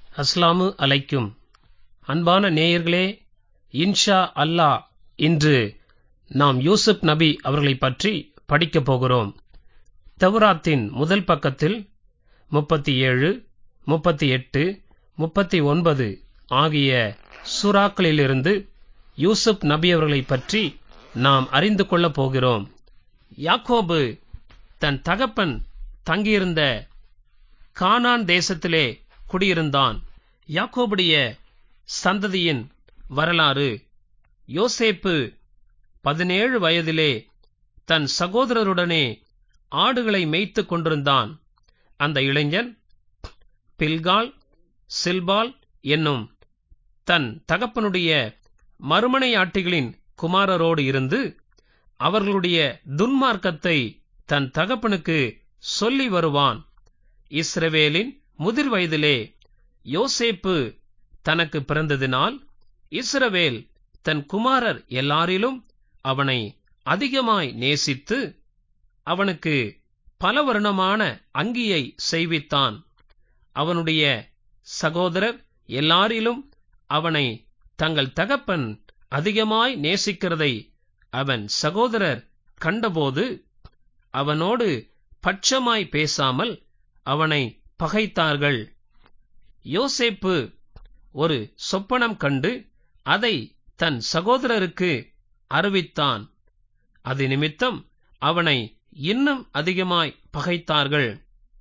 அஸ்லாமு அலைக்கும் அன்பான நேயர்களே இன்ஷா அல்லாஹ் இன்று நாம் யூசுப் நபி அவர்களைப் பற்றி படிக்கப் போகிறோம் தௌராத்தின் முதல் பக்கத்தில் முப்பத்தி ஏழு முப்பத்தி எட்டு முப்பத்தி ஒன்பது ஆகிய சூறாக்களிலிருந்து யூசுப் நபி அவர்களைப் பற்றி நாம் அறிந்து கொள்ளப் போகிறோம் யாக்கோபு தன் தகப்பன் தங்கியிருந்த கானான் தேசத்திலே குடியிருந்தான் யாக்கோபுடைய சந்ததியின் வரலாறு யோசேப்பு பதினேழு வயதிலே தன் சகோதரருடனே ஆடுகளை மேய்த்துக் கொண்டிருந்தான் அந்த இளைஞன் பில்கால் சில்பால் என்னும் தன் தகப்பனுடைய மறுமனையாட்டிகளின் குமாரரோடு இருந்து அவர்களுடைய துன்மார்க்கத்தை தன் தகப்பனுக்கு சொல்லி வருவான் இஸ்ரவேலின் முதிர் வயதிலே யோசேப்பு தனக்கு பிறந்ததினால் இஸ்ரவேல் தன் குமாரர் எல்லாரிலும் அவனை அதிகமாய் நேசித்து அவனுக்கு பல வருணமான அங்கியை செய்வித்தான் அவனுடைய சகோதரர் எல்லாரிலும் அவனை தங்கள் தகப்பன் அதிகமாய் நேசிக்கிறதை அவன் சகோதரர் கண்டபோது அவனோடு பட்சமாய் பேசாமல் அவனை பகைத்தார்கள் யோசேப்பு ஒரு சொப்பனம் கண்டு அதை தன் சகோதரருக்கு அறிவித்தான் அது நிமித்தம் அவனை இன்னும் அதிகமாய் பகைத்தார்கள்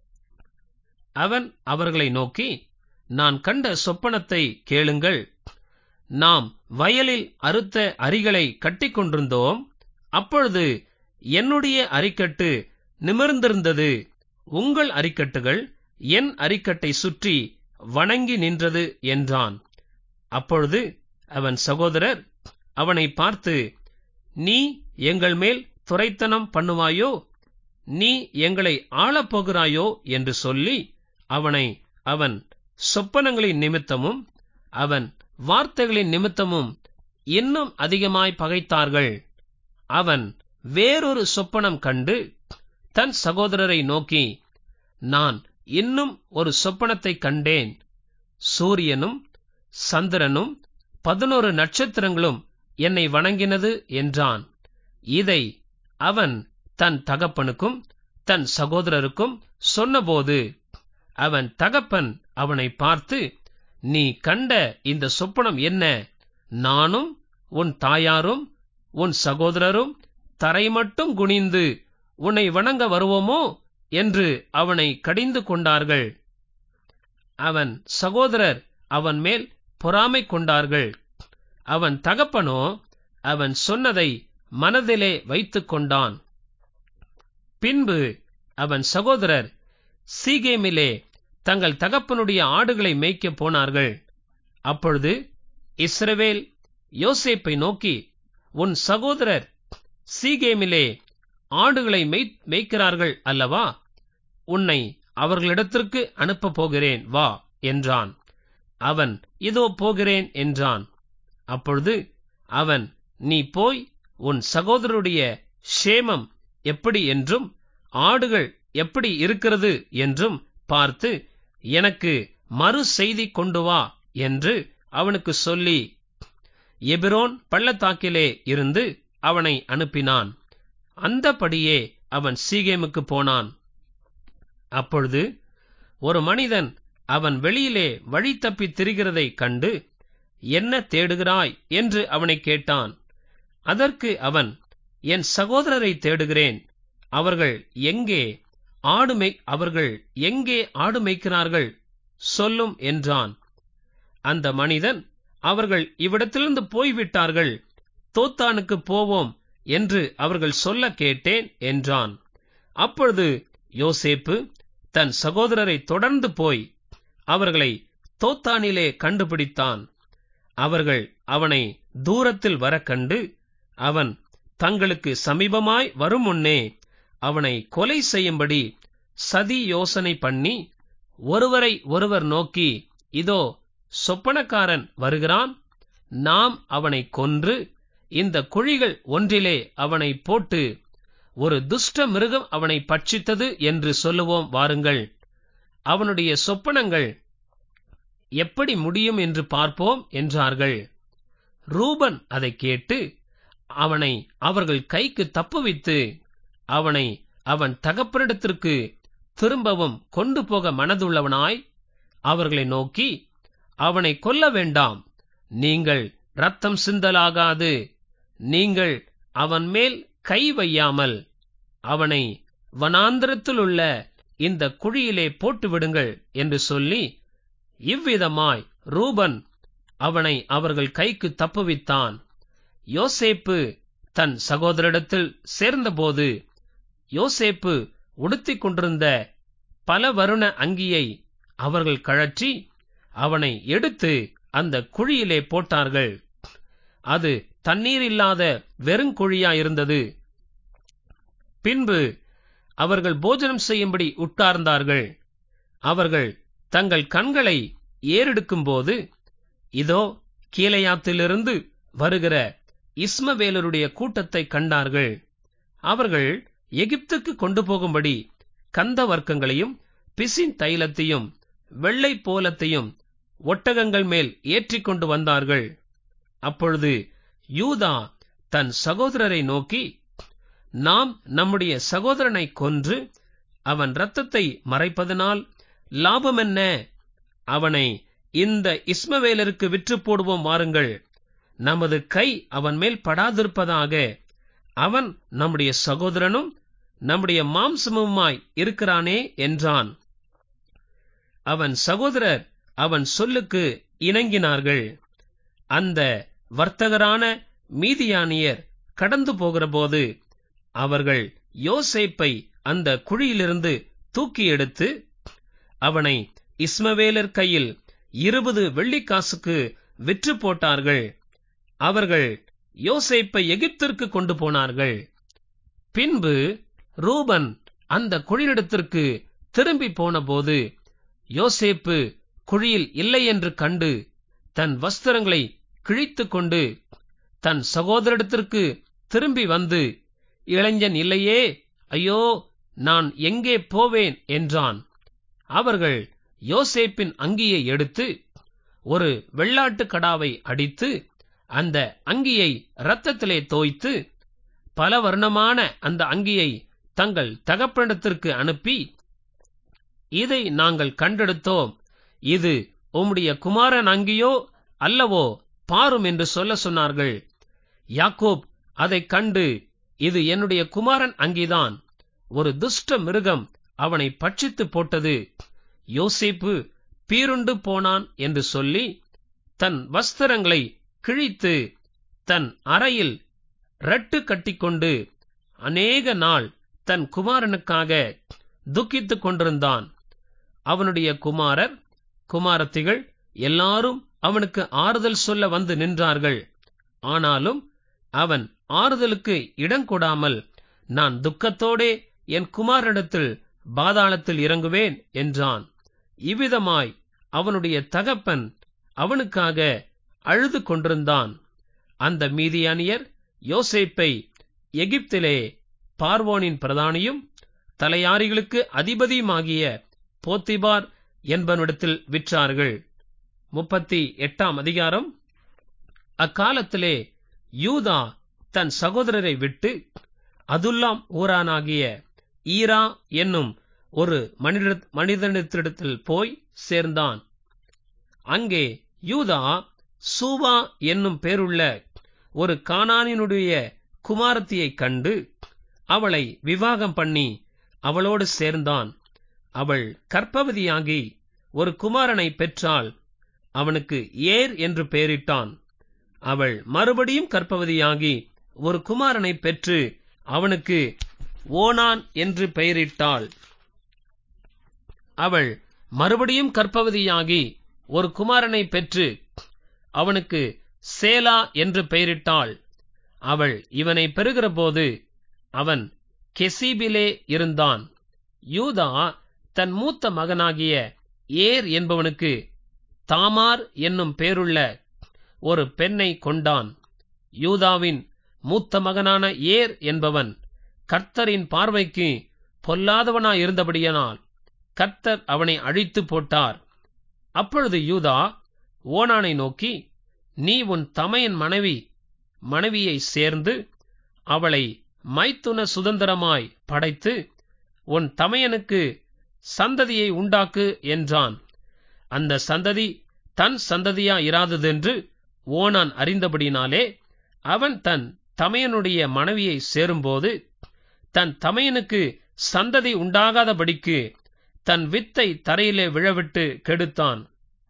அவன் அவர்களை நோக்கி நான் கண்ட சொப்பனத்தை கேளுங்கள் நாம் வயலில் அறுத்த அரிகளை கட்டிக்கொண்டிருந்தோம் அப்பொழுது என்னுடைய அரிக்கட்டு நிமிர்ந்திருந்தது உங்கள் அரிக்கட்டுகள் என் அரிக்கட்டை சுற்றி வணங்கி நின்றது என்றான் அப்பொழுது அவன் சகோதரர் அவனை பார்த்து நீ எங்கள் மேல் துரைத்தனம் பண்ணுவாயோ நீ எங்களை ஆளப்போகிறாயோ என்று சொல்லி அவனை அவன் சொப்பனங்களின் நிமித்தமும் அவன் வார்த்தைகளின் நிமித்தமும் இன்னும் அதிகமாய் பகைத்தார்கள் அவன் வேறொரு சொப்பனம் கண்டு தன் சகோதரரை நோக்கி நான் இன்னும் ஒரு சொப்பனத்தை கண்டேன் சூரியனும் சந்திரனும் பதினோரு நட்சத்திரங்களும் என்னை வணங்கினது என்றான் இதை அவன் தன் தகப்பனுக்கும் தன் சகோதரருக்கும் சொன்னபோது அவன் தகப்பன் அவனை பார்த்து நீ கண்ட இந்த சொப்பனம் என்ன நானும் உன் தாயாரும் உன் சகோதரரும் தரை மட்டும் குனிந்து உன்னை வணங்க வருவோமோ என்று அவனை கடிந்து கொண்டார்கள் அவன் சகோதரர் அவன் மேல் பொறாமை கொண்டார்கள் அவன் தகப்பனோ அவன் சொன்னதை மனதிலே வைத்துக் கொண்டான் பின்பு அவன் சகோதரர் சீகேமிலே தங்கள் தகப்பனுடைய ஆடுகளை மேய்க்கப் போனார்கள் அப்பொழுது இஸ்ரவேல் யோசேப்பை நோக்கி உன் சகோதரர் சீகேமிலே ஆடுகளை மேய்க்கிறார்கள் அல்லவா உன்னை அவர்களிடத்திற்கு அனுப்பப் போகிறேன் வா என்றான் அவன் இதோ போகிறேன் என்றான் அப்பொழுது அவன் நீ போய் உன் சகோதரருடைய ஷேமம் எப்படி என்றும் ஆடுகள் எப்படி இருக்கிறது என்றும் பார்த்து எனக்கு மறு செய்தி கொண்டு வா என்று அவனுக்கு சொல்லி எபிரோன் பள்ளத்தாக்கிலே இருந்து அவனை அனுப்பினான் அந்தபடியே அவன் சீகேமுக்கு போனான் அப்பொழுது ஒரு மனிதன் அவன் வெளியிலே வழி தப்பி திரிகிறதை கண்டு என்ன தேடுகிறாய் என்று அவனை கேட்டான் அதற்கு அவன் என் சகோதரரை தேடுகிறேன் அவர்கள் எங்கே ஆடு அவர்கள் எங்கே ஆடு மேய்க்கிறார்கள் சொல்லும் என்றான் அந்த மனிதன் அவர்கள் இவ்விடத்திலிருந்து போய்விட்டார்கள் தோத்தானுக்கு போவோம் என்று அவர்கள் சொல்ல கேட்டேன் என்றான் அப்பொழுது யோசேப்பு தன் சகோதரரை தொடர்ந்து போய் அவர்களை தோத்தானிலே கண்டுபிடித்தான் அவர்கள் அவனை தூரத்தில் வர கண்டு அவன் தங்களுக்கு சமீபமாய் வரும் முன்னே அவனை கொலை செய்யும்படி சதி யோசனை பண்ணி ஒருவரை ஒருவர் நோக்கி இதோ சொப்பனக்காரன் வருகிறான் நாம் அவனை கொன்று இந்த குழிகள் ஒன்றிலே அவனை போட்டு ஒரு துஷ்ட மிருகம் அவனை பட்சித்தது என்று சொல்லுவோம் வாருங்கள் அவனுடைய சொப்பனங்கள் எப்படி முடியும் என்று பார்ப்போம் என்றார்கள் ரூபன் அதை கேட்டு அவனை அவர்கள் கைக்கு தப்புவித்து அவனை அவன் தகப்பனிடத்திற்கு திரும்பவும் கொண்டு போக மனதுள்ளவனாய் அவர்களை நோக்கி அவனை கொல்ல வேண்டாம் நீங்கள் ரத்தம் சிந்தலாகாது நீங்கள் அவன் மேல் கை வையாமல் அவனை வனாந்திரத்தில் உள்ள இந்த குழியிலே போட்டு விடுங்கள் என்று சொல்லி இவ்விதமாய் ரூபன் அவனை அவர்கள் கைக்கு தப்புவித்தான் யோசேப்பு தன் சகோதரிடத்தில் சேர்ந்தபோது யோசேப்பு உடுத்திக் கொண்டிருந்த பல வருண அங்கியை அவர்கள் கழற்றி அவனை எடுத்து அந்த குழியிலே போட்டார்கள் அது தண்ணீர் இல்லாத வெறுங்குழியாயிருந்தது பின்பு அவர்கள் போஜனம் செய்யும்படி உட்கார்ந்தார்கள் அவர்கள் தங்கள் கண்களை ஏறெடுக்கும்போது இதோ கீழையாத்திலிருந்து வருகிற இஸ்மவேலருடைய கூட்டத்தை கண்டார்கள் அவர்கள் எகிப்துக்கு கொண்டு போகும்படி கந்த வர்க்கங்களையும் பிசின் தைலத்தையும் வெள்ளை போலத்தையும் ஒட்டகங்கள் மேல் ஏற்றிக்கொண்டு வந்தார்கள் அப்பொழுது யூதா தன் சகோதரரை நோக்கி நாம் நம்முடைய சகோதரனை கொன்று அவன் இரத்தத்தை மறைப்பதனால் லாபம் என்ன அவனை இந்த இஸ்மவேலருக்கு விற்று போடுவோம் வாருங்கள் நமது கை அவன் மேல் படாதிருப்பதாக அவன் நம்முடைய சகோதரனும் நம்முடைய மாம்சமுமாய் இருக்கிறானே என்றான் அவன் சகோதரர் அவன் சொல்லுக்கு இணங்கினார்கள் அந்த வர்த்தகரான மீதியானியர் கடந்து போகிறபோது அவர்கள் யோசேப்பை அந்த குழியிலிருந்து தூக்கி எடுத்து அவனை இஸ்மவேலர் கையில் இருபது வெள்ளிக்காசுக்கு விற்று போட்டார்கள் அவர்கள் யோசேப்பை எகிப்திற்கு கொண்டு போனார்கள் பின்பு ரூபன் அந்த குழியிடத்திற்கு திரும்பி போனபோது யோசேப்பு குழியில் இல்லை என்று கண்டு தன் வஸ்திரங்களை கிழித்துக் கொண்டு தன் சகோதரிடத்திற்கு திரும்பி வந்து இளைஞன் இல்லையே ஐயோ நான் எங்கே போவேன் என்றான் அவர்கள் யோசேப்பின் அங்கியை எடுத்து ஒரு வெள்ளாட்டு கடாவை அடித்து அந்த அங்கியை இரத்தத்திலே தோய்த்து பல வர்ணமான அந்த அங்கியை தங்கள் தகப்பனிடத்திற்கு அனுப்பி இதை நாங்கள் கண்டெடுத்தோம் இது உம்முடைய குமாரன் அங்கியோ அல்லவோ பாரும் என்று சொல்ல சொன்னார்கள் யாக்கோப் அதைக் கண்டு இது என்னுடைய குமாரன் அங்கிதான் ஒரு துஷ்ட மிருகம் அவனை பட்சித்து போட்டது யோசேப்பு பீருண்டு போனான் என்று சொல்லி தன் வஸ்திரங்களை கிழித்து தன் அறையில் ரட்டு கட்டிக்கொண்டு அநேக நாள் தன் குமாரனுக்காக துக்கித்துக் கொண்டிருந்தான் அவனுடைய குமாரர் குமாரத்திகள் எல்லாரும் அவனுக்கு ஆறுதல் சொல்ல வந்து நின்றார்கள் ஆனாலும் அவன் ஆறுதலுக்கு இடங்கொடாமல் நான் துக்கத்தோடே என் குமாரனிடத்தில் பாதாளத்தில் இறங்குவேன் என்றான் இவ்விதமாய் அவனுடைய தகப்பன் அவனுக்காக அழுது கொண்டிருந்தான் அந்த மீதியானியர் யோசேப்பை எகிப்திலே பார்வோனின் பிரதானியும் தலையாரிகளுக்கு அதிபதியுமாகிய போத்திபார் என்பவனிடத்தில் விற்றார்கள் முப்பத்தி எட்டாம் அதிகாரம் அக்காலத்திலே யூதா தன் சகோதரரை விட்டு அதுல்லாம் ஊரானாகிய ஈரா என்னும் ஒரு மனித மனிதனிடத்தில் போய் சேர்ந்தான் அங்கே யூதா சூவா என்னும் பேருள்ள ஒரு கானானினுடைய குமாரத்தியைக் கண்டு அவளை விவாகம் பண்ணி அவளோடு சேர்ந்தான் அவள் கற்பவதியாகி ஒரு குமாரனை பெற்றாள் அவனுக்கு ஏர் என்று பெயரிட்டான் அவள் மறுபடியும் கற்பவதியாகி ஒரு குமாரனை பெற்று அவனுக்கு ஓனான் என்று பெயரிட்டாள் அவள் மறுபடியும் கற்பவதியாகி ஒரு குமாரனை பெற்று அவனுக்கு சேலா என்று பெயரிட்டாள் அவள் இவனை பெறுகிறபோது அவன் கெசீபிலே இருந்தான் யூதா தன் மூத்த மகனாகிய ஏர் என்பவனுக்கு தாமார் என்னும் பேருள்ள ஒரு பெண்ணை கொண்டான் யூதாவின் மூத்த மகனான ஏர் என்பவன் கர்த்தரின் பார்வைக்கு பொல்லாதவனாயிருந்தபடியினால் கர்த்தர் அவனை அழித்து போட்டார் அப்பொழுது யூதா ஓனானை நோக்கி நீ உன் தமையன் மனைவி மனைவியை சேர்ந்து அவளை மைத்துன சுதந்திரமாய் படைத்து உன் தமையனுக்கு சந்ததியை உண்டாக்கு என்றான் அந்த சந்ததி தன் சந்ததியா இராததென்று ஓனான் அறிந்தபடினாலே அவன் தன் தமையனுடைய மனைவியை சேரும்போது தன் தமையனுக்கு சந்ததி உண்டாகாதபடிக்கு தன் வித்தை தரையிலே விழவிட்டு கெடுத்தான்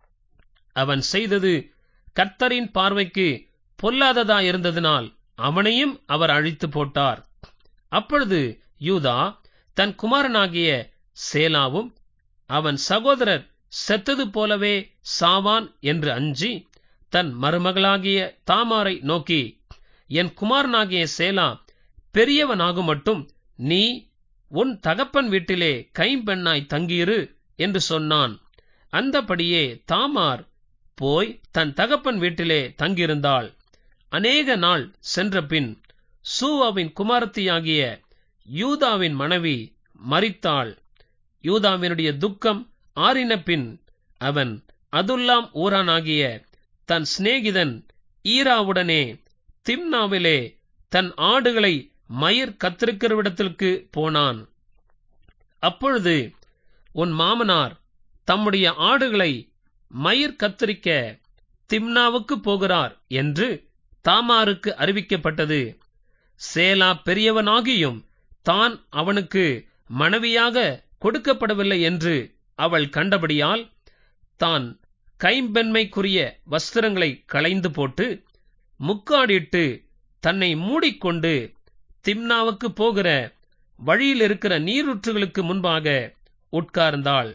அவன் செய்தது கர்த்தரின் பார்வைக்கு பொல்லாததா இருந்ததினால் அவனையும் அவர் அழித்து போட்டார் அப்பொழுது யூதா தன் குமாரனாகிய சேலாவும் அவன் சகோதரர் செத்தது போலவே சாவான் என்று அஞ்சி தன் மருமகளாகிய தாமாரை நோக்கி என் குமாரனாகிய சேலா பெரியவனாகும் மட்டும் நீ உன் தகப்பன் வீட்டிலே கைம்பெண்ணாய் தங்கியிரு என்று சொன்னான் அந்தபடியே தாமார் போய் தன் தகப்பன் வீட்டிலே தங்கியிருந்தாள் அநேக நாள் சென்றபின் சூவாவின் குமாரத்தியாகிய யூதாவின் மனைவி மரித்தாள் யூதாவினுடைய துக்கம் ஆறின பின் அவன் அதுல்லாம் ஊரானாகிய தன் சிநேகிதன் ஈராவுடனே திம்னாவிலே தன் ஆடுகளை மயிர் கத்திருக்கிறவிடத்திற்கு போனான் அப்பொழுது உன் மாமனார் தம்முடைய ஆடுகளை மயிர் கத்திரிக்க திம்னாவுக்கு போகிறார் என்று தாமாருக்கு அறிவிக்கப்பட்டது சேலா பெரியவனாகியும் தான் அவனுக்கு மனைவியாக கொடுக்கப்படவில்லை என்று அவள் கண்டபடியால் தான் கைம்பெண்மைக்குரிய வஸ்திரங்களை களைந்து போட்டு முக்காடிட்டு தன்னை மூடிக்கொண்டு திம்னாவுக்கு போகிற வழியில் இருக்கிற நீரூற்றுகளுக்கு முன்பாக உட்கார்ந்தாள்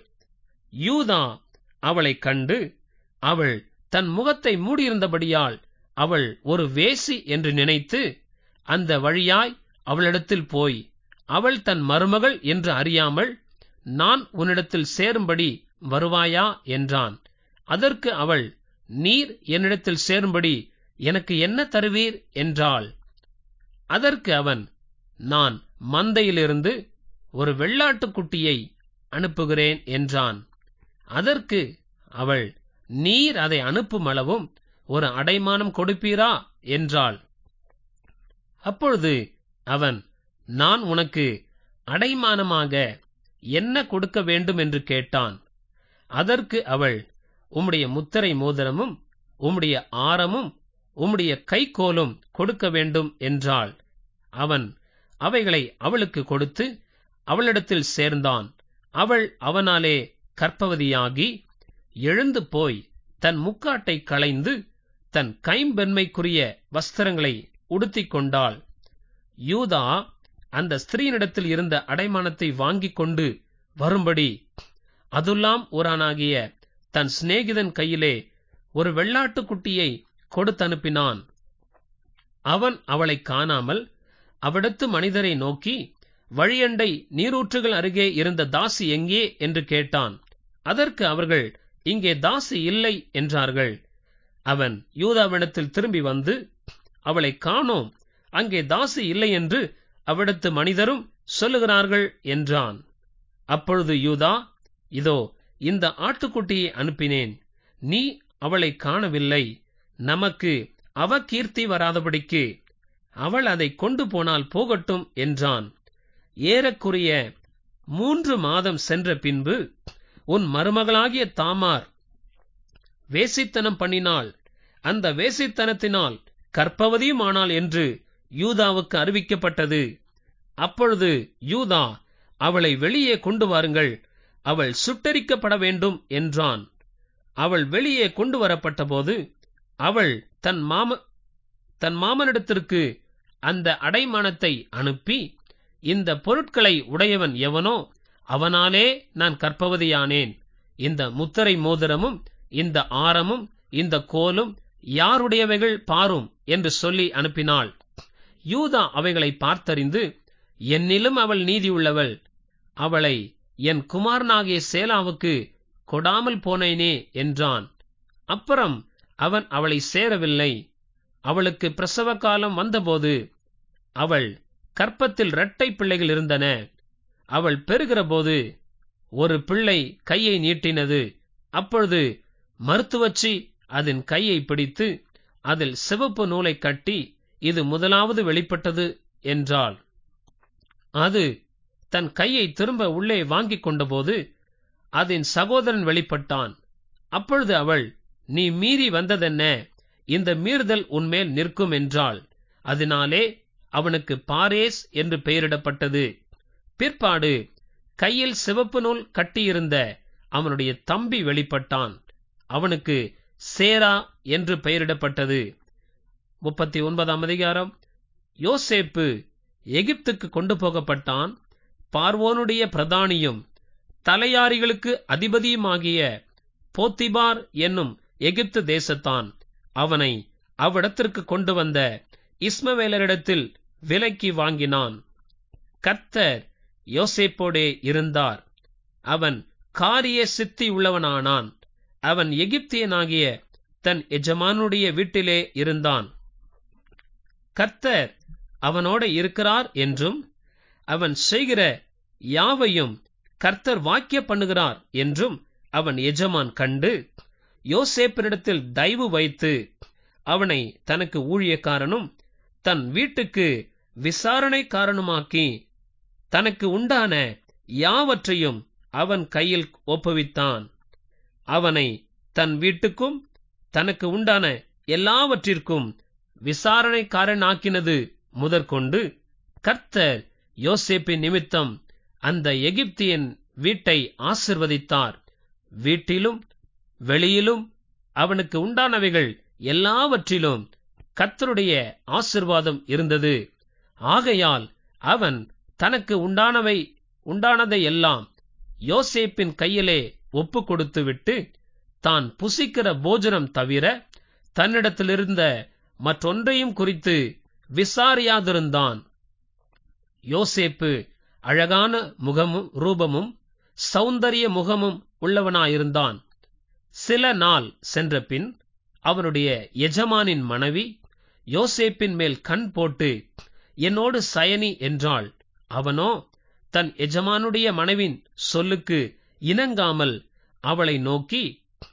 யூதா அவளைக் கண்டு அவள் தன் முகத்தை மூடியிருந்தபடியால் அவள் ஒரு வேசி என்று நினைத்து அந்த வழியாய் அவளிடத்தில் போய் அவள் தன் மருமகள் என்று அறியாமல் நான் உன்னிடத்தில் சேரும்படி வருவாயா என்றான் அதற்கு அவள் நீர் என்னிடத்தில் சேரும்படி எனக்கு என்ன தருவீர் என்றாள் அதற்கு அவன் நான் மந்தையிலிருந்து ஒரு வெள்ளாட்டுக்குட்டியை அனுப்புகிறேன் என்றான் அதற்கு அவள் நீர் அதை அனுப்பும் அளவும் ஒரு அடைமானம் கொடுப்பீரா என்றாள் அப்பொழுது அவன் நான் உனக்கு அடைமானமாக என்ன கொடுக்க வேண்டும் என்று கேட்டான் அதற்கு அவள் உம்முடைய முத்திரை மோதிரமும் உம்முடைய ஆரமும் உம்முடைய கைக்கோலும் கொடுக்க வேண்டும் என்றாள் அவன் அவைகளை அவளுக்கு கொடுத்து அவளிடத்தில் சேர்ந்தான் அவள் அவனாலே கற்பவதியாகி எழுந்து போய் தன் முக்காட்டை களைந்து தன் கைம்பெண்மைக்குரிய வஸ்திரங்களை உடுத்திக் கொண்டாள் யூதா அந்த ஸ்திரீனிடத்தில் இருந்த அடைமானத்தை வாங்கிக் கொண்டு வரும்படி அதுல்லாம் ஊரானாகிய தன் சிநேகிதன் கையிலே ஒரு வெள்ளாட்டுக்குட்டியை கொடுத்தனுப்பினான் அவன் அவளை காணாமல் அவிடத்து மனிதரை நோக்கி வழியண்டை நீரூற்றுகள் அருகே இருந்த தாசி எங்கே என்று கேட்டான் அதற்கு அவர்கள் இங்கே தாசி இல்லை என்றார்கள் அவன் யூதாவிடத்தில் திரும்பி வந்து அவளை காணோம் அங்கே தாசி இல்லை என்று அவ்விடத்து மனிதரும் சொல்லுகிறார்கள் என்றான் அப்பொழுது யூதா இதோ இந்த ஆட்டுக்குட்டியை அனுப்பினேன் நீ அவளை காணவில்லை நமக்கு அவ கீர்த்தி வராதபடிக்கு அவள் அதை கொண்டு போனால் போகட்டும் என்றான் ஏறக்குறைய மூன்று மாதம் சென்ற பின்பு உன் மருமகளாகிய தாமார் வேசித்தனம் பண்ணினாள் அந்த வேசித்தனத்தினால் கற்பவதியுமானாள் என்று யூதாவுக்கு அறிவிக்கப்பட்டது அப்பொழுது யூதா அவளை வெளியே கொண்டு வாருங்கள் அவள் சுட்டரிக்கப்பட வேண்டும் என்றான் அவள் வெளியே கொண்டு வரப்பட்டபோது அவள் தன் மாம தன் மாமனிடத்திற்கு அந்த அடைமானத்தை அனுப்பி இந்த பொருட்களை உடையவன் எவனோ அவனாலே நான் கற்பவதியானேன் இந்த முத்திரை மோதிரமும் இந்த ஆரமும் இந்த கோலும் யாருடையவைகள் பாரும் என்று சொல்லி அனுப்பினாள் யூதா அவைகளை பார்த்தறிந்து என்னிலும் அவள் நீதியுள்ளவள் அவளை என் குமாரனாகிய சேலாவுக்கு கொடாமல் போனேனே என்றான் அப்புறம் அவன் அவளை சேரவில்லை அவளுக்கு பிரசவ காலம் வந்தபோது அவள் கற்பத்தில் இரட்டை பிள்ளைகள் இருந்தன அவள் பெறுகிறபோது ஒரு பிள்ளை கையை நீட்டினது அப்பொழுது மருத்துவச்சி அதன் கையை பிடித்து அதில் சிவப்பு நூலை கட்டி இது முதலாவது வெளிப்பட்டது என்றாள் அது தன் கையை திரும்ப உள்ளே வாங்கிக் கொண்டபோது அதன் சகோதரன் வெளிப்பட்டான் அப்பொழுது அவள் நீ மீறி வந்ததென்ன இந்த மீறுதல் உன்மேல் நிற்கும் என்றாள் அதனாலே அவனுக்கு பாரேஸ் என்று பெயரிடப்பட்டது பிற்பாடு கையில் சிவப்பு நூல் கட்டியிருந்த அவனுடைய தம்பி வெளிப்பட்டான் அவனுக்கு சேரா என்று பெயரிடப்பட்டது முப்பத்தி ஒன்பதாம் அதிகாரம் யோசேப்பு எகிப்துக்கு கொண்டு போகப்பட்டான் பார்வோனுடைய பிரதானியும் தலையாரிகளுக்கு அதிபதியுமாகிய போத்திபார் என்னும் எகிப்து தேசத்தான் அவனை அவ்விடத்திற்கு கொண்டு வந்த இஸ்மவேலரிடத்தில் விலைக்கு வாங்கினான் கர்த்தர் யோசேப்போடே இருந்தார் அவன் காரிய சித்தி உள்ளவனானான் அவன் எகிப்தியனாகிய தன் எஜமானுடைய வீட்டிலே இருந்தான் கர்த்தர் அவனோட இருக்கிறார் என்றும் அவன் செய்கிற யாவையும் கர்த்தர் வாக்கிய பண்ணுகிறார் என்றும் அவன் எஜமான் கண்டு யோசேப்பினிடத்தில் தயவு வைத்து அவனை தனக்கு ஊழியக்காரனும் தன் வீட்டுக்கு விசாரணைக்காரனுமாக்கி தனக்கு உண்டான யாவற்றையும் அவன் கையில் ஒப்புவித்தான் அவனை தன் வீட்டுக்கும் தனக்கு உண்டான எல்லாவற்றிற்கும் விசாரணைக்காரனாக்கினது முதற்கொண்டு கர்த்தர் யோசேப்பின் நிமித்தம் அந்த எகிப்தியன் வீட்டை ஆசிர்வதித்தார் வீட்டிலும் வெளியிலும் அவனுக்கு உண்டானவைகள் எல்லாவற்றிலும் கர்த்தருடைய ஆசிர்வாதம் இருந்தது ஆகையால் அவன் தனக்கு உண்டானவை உண்டானதை எல்லாம் யோசேப்பின் கையிலே ஒப்பு கொடுத்து விட்டு தான் புசிக்கிற போஜனம் தவிர தன்னிடத்திலிருந்த மற்றொன்றையும் குறித்து விசாரியாதிருந்தான் யோசேப்பு அழகான முகமும் ரூபமும் சௌந்தரிய முகமும் உள்ளவனாயிருந்தான் சில நாள் சென்ற பின் அவனுடைய எஜமானின் மனைவி யோசேப்பின் மேல் கண் போட்டு என்னோடு சயனி என்றாள் அவனோ தன் எஜமானுடைய மனைவின் சொல்லுக்கு இணங்காமல் அவளை நோக்கி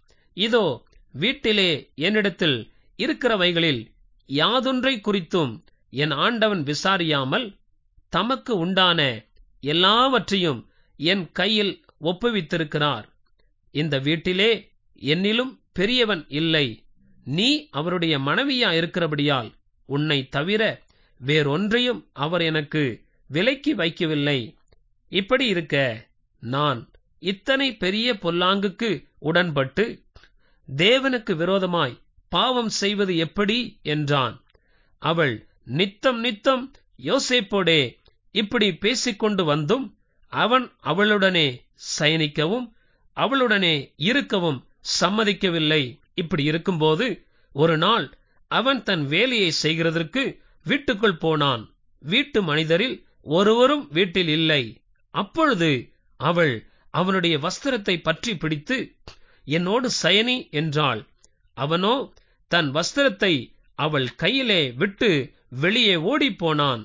இதோ வீட்டிலே என்னிடத்தில் இருக்கிறவைகளில் யாதொன்றை குறித்தும் என் ஆண்டவன் விசாரியாமல் தமக்கு உண்டான எல்லாவற்றையும் என் கையில் ஒப்புவித்திருக்கிறார் இந்த வீட்டிலே என்னிலும் பெரியவன் இல்லை நீ அவருடைய மனைவியா இருக்கிறபடியால் உன்னை தவிர வேறொன்றையும் அவர் எனக்கு விலைக்கு வைக்கவில்லை இப்படி இருக்க நான் இத்தனை பெரிய பொல்லாங்குக்கு உடன்பட்டு தேவனுக்கு விரோதமாய் பாவம் செய்வது எப்படி என்றான் அவள் நித்தம் நித்தம் யோசேப்போடே இப்படி பேசிக்கொண்டு வந்தும் அவன் அவளுடனே சயனிக்கவும் அவளுடனே இருக்கவும் சம்மதிக்கவில்லை இப்படி இருக்கும்போது ஒரு நாள் அவன் தன் வேலையை செய்கிறதற்கு வீட்டுக்குள் போனான் வீட்டு மனிதரில் ஒருவரும் வீட்டில் இல்லை அப்பொழுது அவள் அவனுடைய வஸ்திரத்தை பற்றி பிடித்து என்னோடு சயனி என்றாள் அவனோ தன் வஸ்திரத்தை அவள் கையிலே விட்டு வெளியே ஓடிப்போனான்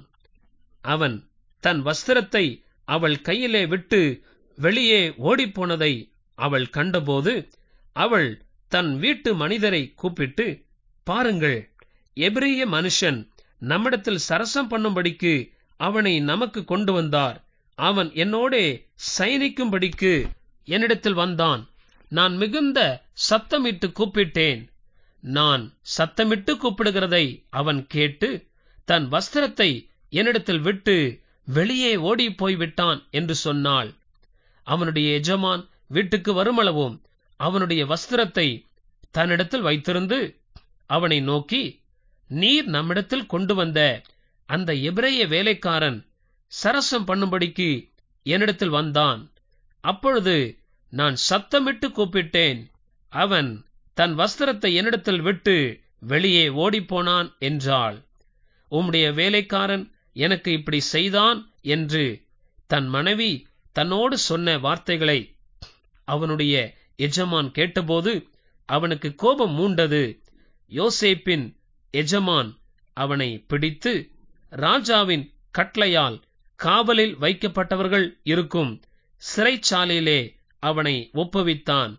அவன் தன் வஸ்திரத்தை அவள் கையிலே விட்டு வெளியே ஓடிப்போனதை அவள் கண்டபோது அவள் தன் வீட்டு மனிதரை கூப்பிட்டு பாருங்கள் எபிரிய மனுஷன் நம்மிடத்தில் சரசம் பண்ணும்படிக்கு அவனை நமக்கு கொண்டு வந்தார் அவன் என்னோடே சயனிக்கும்படிக்கு என்னிடத்தில் வந்தான் நான் மிகுந்த சத்தமிட்டு கூப்பிட்டேன் நான் சத்தமிட்டு கூப்பிடுகிறதை அவன் கேட்டு தன் வஸ்திரத்தை என்னிடத்தில் விட்டு வெளியே ஓடி போய்விட்டான் என்று சொன்னாள் அவனுடைய எஜமான் வீட்டுக்கு வருமளவும் அவனுடைய வஸ்திரத்தை தன்னிடத்தில் வைத்திருந்து அவனை நோக்கி நீர் நம்மிடத்தில் கொண்டு வந்த அந்த எபிரேய வேலைக்காரன் சரசம் பண்ணும்படிக்கு என்னிடத்தில் வந்தான் அப்பொழுது நான் சத்தமிட்டு கூப்பிட்டேன் அவன் தன் வஸ்திரத்தை என்னிடத்தில் விட்டு வெளியே ஓடிப்போனான் என்றாள் உம்முடைய வேலைக்காரன் எனக்கு இப்படி செய்தான் என்று தன் மனைவி தன்னோடு சொன்ன வார்த்தைகளை அவனுடைய எஜமான் கேட்டபோது அவனுக்கு கோபம் மூண்டது யோசேப்பின் எஜமான் அவனை பிடித்து ராஜாவின் கட்டளையால் காவலில் வைக்கப்பட்டவர்கள் இருக்கும் சிறைச்சாலையிலே அவனை ஒப்புவித்தான்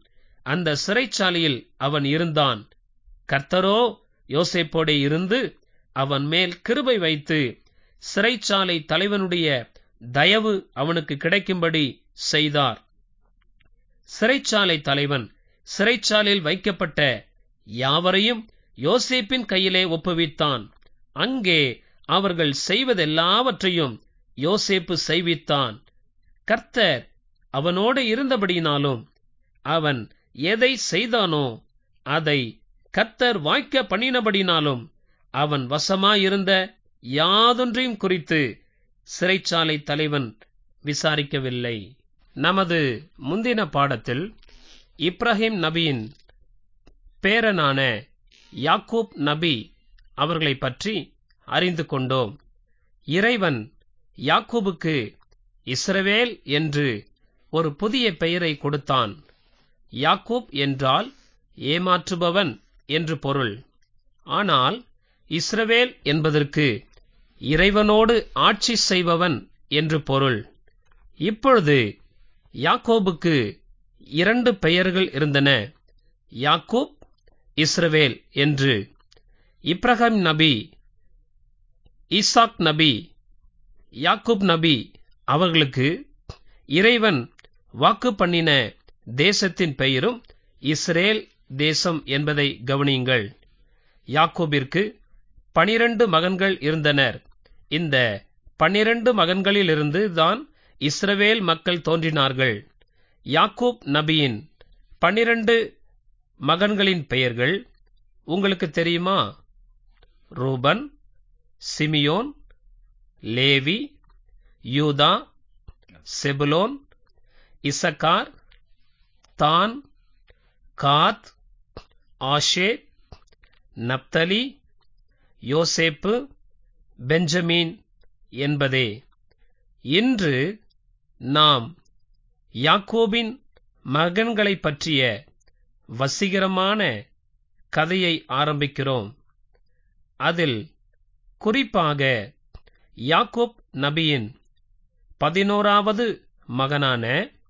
அந்த சிறைச்சாலையில் அவன் இருந்தான் கர்த்தரோ யோசேப்போடே இருந்து அவன் மேல் கிருபை வைத்து சிறைச்சாலை தலைவனுடைய தயவு அவனுக்கு கிடைக்கும்படி செய்தார் சிறைச்சாலை தலைவன் சிறைச்சாலையில் வைக்கப்பட்ட யாவரையும் யோசேப்பின் கையிலே ஒப்புவித்தான் அங்கே அவர்கள் செய்வதெல்லாவற்றையும் யோசேப்பு செய்வித்தான் கர்த்தர் அவனோடு இருந்தபடியினாலும் அவன் எதை செய்தானோ அதை கர்த்தர் வாய்க்க பண்ணினபடினாலும் அவன் வசமாயிருந்த யாதொன்றையும் குறித்து சிறைச்சாலை தலைவன் விசாரிக்கவில்லை நமது முந்தின பாடத்தில் இப்ராஹிம் நபியின் பேரனான யாக்கூப் நபி அவர்களை பற்றி அறிந்து கொண்டோம் இறைவன் யாக்கூபுக்கு இஸ்ரவேல் என்று ஒரு புதிய பெயரை கொடுத்தான் யாக்கூப் என்றால் ஏமாற்றுபவன் என்று பொருள் ஆனால் இஸ்ரவேல் என்பதற்கு இறைவனோடு ஆட்சி செய்பவன் என்று பொருள் இப்பொழுது யாக்கோபுக்கு இரண்டு பெயர்கள் இருந்தன யாக்கூப் இஸ்ரவேல் என்று இப்ரஹாம் நபி ஈசாக் நபி யாக்கூப் நபி அவர்களுக்கு இறைவன் வாக்கு பண்ணின தேசத்தின் பெயரும் இஸ்ரேல் தேசம் என்பதை கவனியுங்கள் யாக்கோபிற்கு பனிரண்டு மகன்கள் இருந்தனர் இந்த பன்னிரண்டு மகன்களிலிருந்து தான் இஸ்ரவேல் மக்கள் தோன்றினார்கள் யாக்கூப் நபியின் பன்னிரண்டு மகன்களின் பெயர்கள் உங்களுக்கு தெரியுமா ரூபன் சிமியோன் லேவி யூதா செபுலோன் இசக்கார் தான் காத் ஆஷே நப்தலி யோசேப்பு பெஞ்சமீன் என்பதே இன்று நாம் யாக்கோபின் மகன்களைப் பற்றிய வசீகரமான கதையை ஆரம்பிக்கிறோம் அதில் குறிப்பாக யாக்கோப் நபியின் பதினோராவது மகனான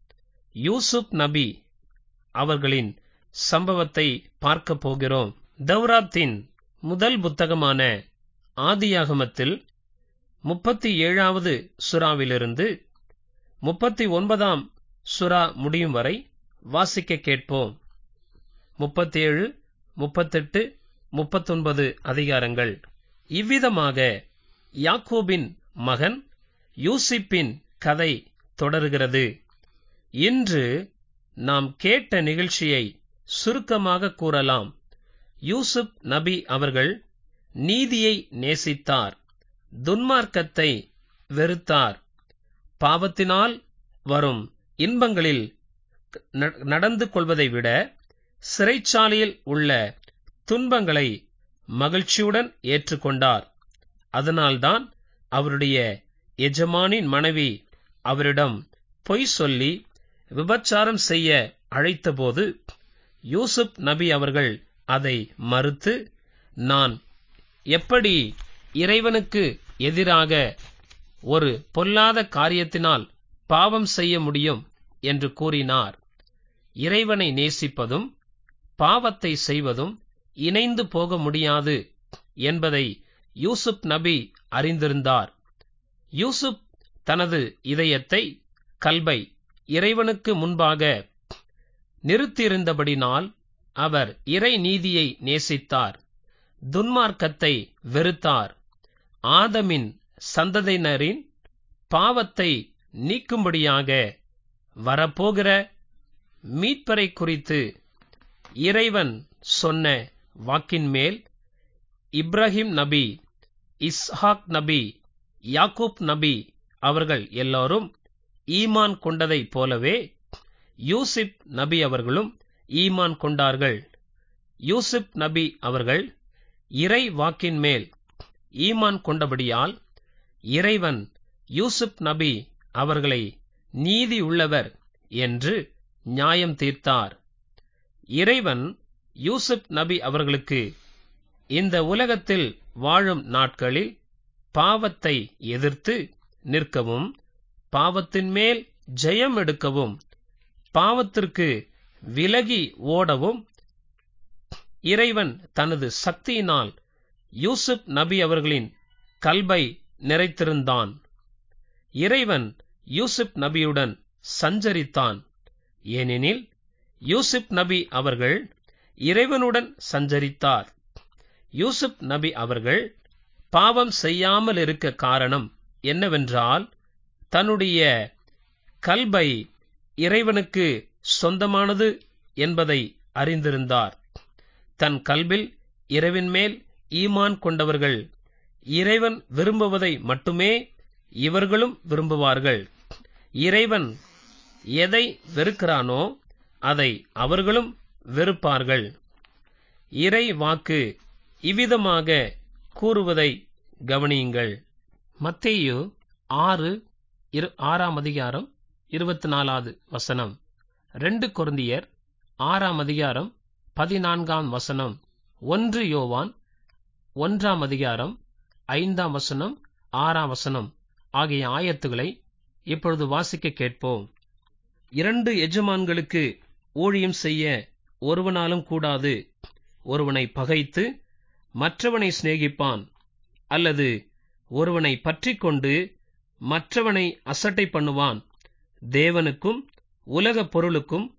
யூசுப் நபி அவர்களின் சம்பவத்தை பார்க்கப் போகிறோம் தௌராத்தின் முதல் புத்தகமான ஆதியாகமத்தில் முப்பத்தி ஏழாவது சுறாவிலிருந்து முப்பத்தி ஒன்பதாம் சுறா முடியும் வரை வாசிக்க கேட்போம் முப்பத்தேழு முப்பத்தெட்டு முப்பத்தொன்பது அதிகாரங்கள் இவ்விதமாக யாக்கோபின் மகன் யூசிப்பின் கதை தொடருகிறது இன்று நாம் கேட்ட நிகழ்ச்சியை சுருக்கமாக கூறலாம் யூசுப் நபி அவர்கள் நீதியை நேசித்தார் துன்மார்க்கத்தை வெறுத்தார் பாவத்தினால் வரும் இன்பங்களில் நடந்து கொள்வதை விட சிறைச்சாலையில் உள்ள துன்பங்களை மகிழ்ச்சியுடன் ஏற்றுக்கொண்டார் அதனால்தான் அவருடைய எஜமானின் மனைவி அவரிடம் பொய் சொல்லி விபச்சாரம் செய்ய அழைத்தபோது யூசுப் நபி அவர்கள் அதை மறுத்து நான் எப்படி இறைவனுக்கு எதிராக ஒரு பொல்லாத காரியத்தினால் பாவம் செய்ய முடியும் என்று கூறினார் இறைவனை நேசிப்பதும் பாவத்தை செய்வதும் இணைந்து போக முடியாது என்பதை யூசுப் நபி அறிந்திருந்தார் யூசுப் தனது இதயத்தை கல்பை இறைவனுக்கு முன்பாக நிறுத்தியிருந்தபடினால் அவர் இறை நீதியை நேசித்தார் துன்மார்க்கத்தை வெறுத்தார் ஆதமின் சந்ததியினரின் பாவத்தை நீக்கும்படியாக வரப்போகிற மீட்பரை குறித்து இறைவன் சொன்ன வாக்கின் மேல் இப்ராஹிம் நபி இஸ்ஹாக் நபி யாக்கூப் நபி அவர்கள் எல்லோரும் ஈமான் கொண்டதைப் போலவே யூசிப் நபி அவர்களும் ஈமான் கொண்டார்கள் யூசுப் நபி அவர்கள் இறை வாக்கின் மேல் ஈமான் கொண்டபடியால் இறைவன் யூசுப் நபி அவர்களை நீதி உள்ளவர் என்று நியாயம் தீர்த்தார் இறைவன் யூசுப் நபி அவர்களுக்கு இந்த உலகத்தில் வாழும் நாட்களில் பாவத்தை எதிர்த்து நிற்கவும் பாவத்தின் மேல் ஜெயம் எடுக்கவும் பாவத்திற்கு விலகி ஓடவும் இறைவன் தனது சக்தியினால் யூசுப் நபி அவர்களின் கல்பை நிறைத்திருந்தான் இறைவன் யூசுப் நபியுடன் சஞ்சரித்தான் ஏனெனில் யூசுப் நபி அவர்கள் இறைவனுடன் சஞ்சரித்தார் யூசுப் நபி அவர்கள் பாவம் செய்யாமல் இருக்க காரணம் என்னவென்றால் தன்னுடைய கல்பை இறைவனுக்கு சொந்தமானது என்பதை அறிந்திருந்தார் தன் கல்பில் இறைவன் மேல் ஈமான் கொண்டவர்கள் இறைவன் விரும்புவதை மட்டுமே இவர்களும் விரும்புவார்கள் இறைவன் எதை வெறுக்கிறானோ அதை அவர்களும் வெறுப்பார்கள் இறை வாக்கு இவ்விதமாக கூறுவதை கவனியுங்கள் மத்தேயு ஆறு இரு ஆறாம் அதிகாரம் இருபத்தி நாலாவது வசனம் ரெண்டு கொருந்தியர் ஆறாம் அதிகாரம் பதினான்காம் வசனம் ஒன்று யோவான் ஒன்றாம் அதிகாரம் ஐந்தாம் வசனம் ஆறாம் வசனம் ஆகிய ஆயத்துகளை இப்பொழுது வாசிக்க கேட்போம் இரண்டு எஜமான்களுக்கு ஊழியம் செய்ய ஒருவனாலும் கூடாது ஒருவனை பகைத்து மற்றவனை சிநேகிப்பான் அல்லது ஒருவனை பற்றிக் கொண்டு மற்றவனை அசட்டை பண்ணுவான் தேவனுக்கும் உலகப் பொருளுக்கும்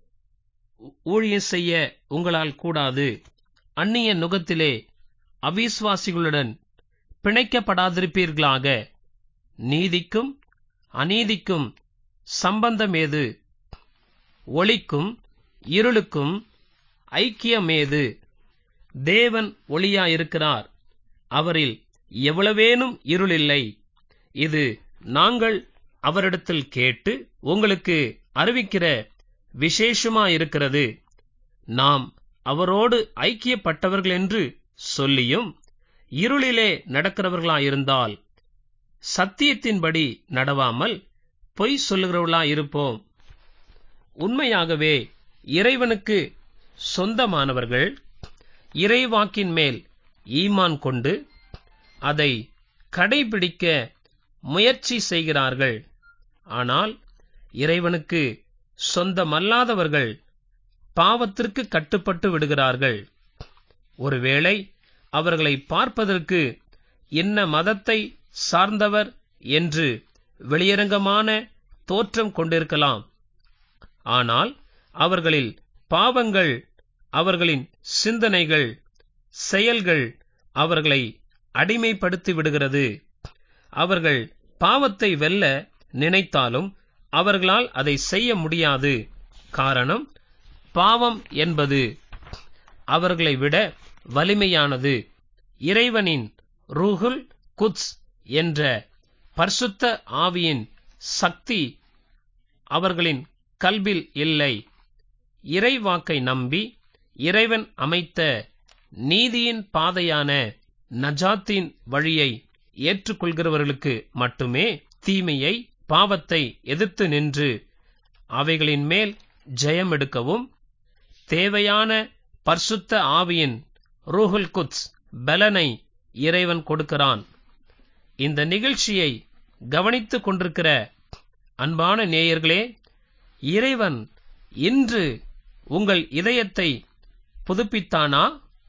ஊழியம் செய்ய உங்களால் கூடாது அந்நிய நுகத்திலே அவிசுவாசிகளுடன் பிணைக்கப்படாதிருப்பீர்களாக நீதிக்கும் அநீதிக்கும் சம்பந்தமேது ஒளிக்கும் இருளுக்கும் ஐக்கியமேது தேவன் ஒளியாயிருக்கிறார் அவரில் எவ்வளவேனும் இருளில்லை இது நாங்கள் அவரிடத்தில் கேட்டு உங்களுக்கு அறிவிக்கிற விசேஷமாயிருக்கிறது நாம் அவரோடு ஐக்கியப்பட்டவர்கள் என்று சொல்லியும் இருளிலே நடக்கிறவர்களாயிருந்தால் சத்தியத்தின்படி நடவாமல் பொய் சொல்லுகிறவர்களாயிருப்போம் உண்மையாகவே இறைவனுக்கு சொந்தமானவர்கள் இறைவாக்கின் மேல் ஈமான் கொண்டு அதை கடைபிடிக்க முயற்சி செய்கிறார்கள் ஆனால் இறைவனுக்கு சொந்தமல்லாதவர்கள் பாவத்திற்கு கட்டுப்பட்டு விடுகிறார்கள் ஒருவேளை அவர்களை பார்ப்பதற்கு என்ன மதத்தை சார்ந்தவர் என்று வெளியரங்கமான தோற்றம் கொண்டிருக்கலாம் ஆனால் அவர்களில் பாவங்கள் அவர்களின் சிந்தனைகள் செயல்கள் அவர்களை அடிமைப்படுத்தி விடுகிறது அவர்கள் பாவத்தை வெல்ல நினைத்தாலும் அவர்களால் அதை செய்ய முடியாது காரணம் பாவம் என்பது அவர்களை விட வலிமையானது இறைவனின் ரூஹுல் குத்ஸ் என்ற பரிசுத்த ஆவியின் சக்தி அவர்களின் கல்பில் இல்லை இறைவாக்கை நம்பி இறைவன் அமைத்த நீதியின் பாதையான நஜாத்தின் வழியை ஏற்றுக்கொள்கிறவர்களுக்கு மட்டுமே தீமையை பாவத்தை எதிர்த்து நின்று அவைகளின் மேல் ஜெயம் எடுக்கவும் தேவையான பரிசுத்த ஆவியின் ரூஹுல் குத்ஸ் பலனை இறைவன் கொடுக்கிறான் இந்த நிகழ்ச்சியை கவனித்துக் கொண்டிருக்கிற அன்பான நேயர்களே இறைவன் இன்று உங்கள் இதயத்தை புதுப்பித்தானா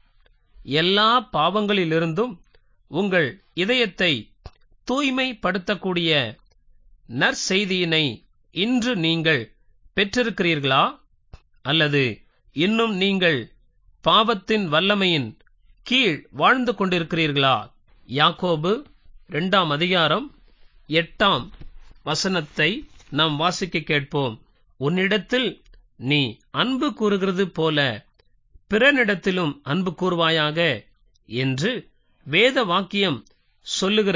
எல்லா பாவங்களிலிருந்தும் உங்கள் இதயத்தை தூய்மைப்படுத்தக்கூடிய நற்செய்தியினை இன்று நீங்கள் பெற்றிருக்கிறீர்களா அல்லது இன்னும் நீங்கள் பாவத்தின் வல்லமையின் கீழ் வாழ்ந்து கொண்டிருக்கிறீர்களா யாக்கோபு இரண்டாம் அதிகாரம் எட்டாம் வசனத்தை நாம் வாசிக்க கேட்போம் உன்னிடத்தில் நீ அன்பு கூறுகிறது போல பிறனிடத்திலும் அன்பு கூறுவாயாக என்று வேத வாக்கியம் சொல்லுகிற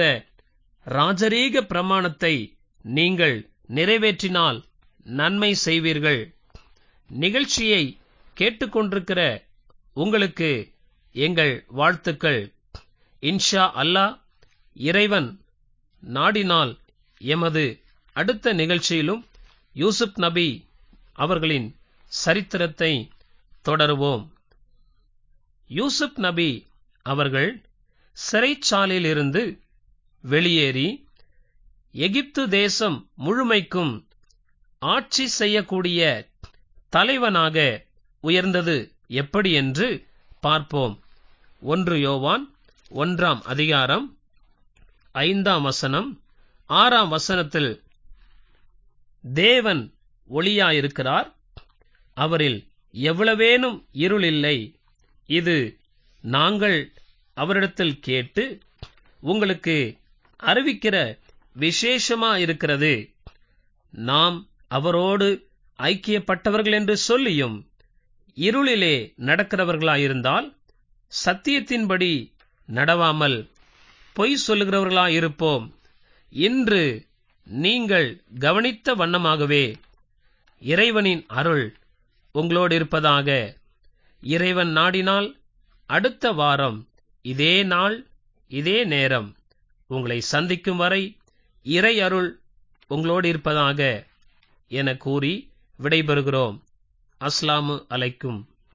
ராஜரீக பிரமாணத்தை நீங்கள் நிறைவேற்றினால் நன்மை செய்வீர்கள் நிகழ்ச்சியை கேட்டுக்கொண்டிருக்கிற உங்களுக்கு எங்கள் வாழ்த்துக்கள் இன்ஷா அல்லாஹ் இறைவன் நாடினால் எமது அடுத்த நிகழ்ச்சியிலும் யூசுப் நபி அவர்களின் சரித்திரத்தை தொடருவோம் யூசுப் நபி அவர்கள் சிறைச்சாலையிலிருந்து வெளியேறி எகிப்து தேசம் முழுமைக்கும் ஆட்சி செய்யக்கூடிய தலைவனாக உயர்ந்தது எப்படி என்று பார்ப்போம் ஒன்று யோவான் ஒன்றாம் அதிகாரம் ஐந்தாம் வசனம் ஆறாம் வசனத்தில் தேவன் ஒளியாயிருக்கிறார் அவரில் எவ்வளவேனும் இருள் இல்லை இது நாங்கள் அவரிடத்தில் கேட்டு உங்களுக்கு அறிவிக்கிற விசேஷமா இருக்கிறது நாம் அவரோடு ஐக்கியப்பட்டவர்கள் என்று சொல்லியும் இருளிலே நடக்கிறவர்களாயிருந்தால் சத்தியத்தின்படி நடவாமல் பொய் சொல்லுகிறவர்களாயிருப்போம் இன்று நீங்கள் கவனித்த வண்ணமாகவே இறைவனின் அருள் உங்களோடு இருப்பதாக இறைவன் நாடினால் அடுத்த வாரம் இதே நாள் இதே நேரம் உங்களை சந்திக்கும் வரை இறை அருள் உங்களோடு இருப்பதாக என கூறி விடைபெறுகிறோம் அஸ்லாமு அலைக்கும்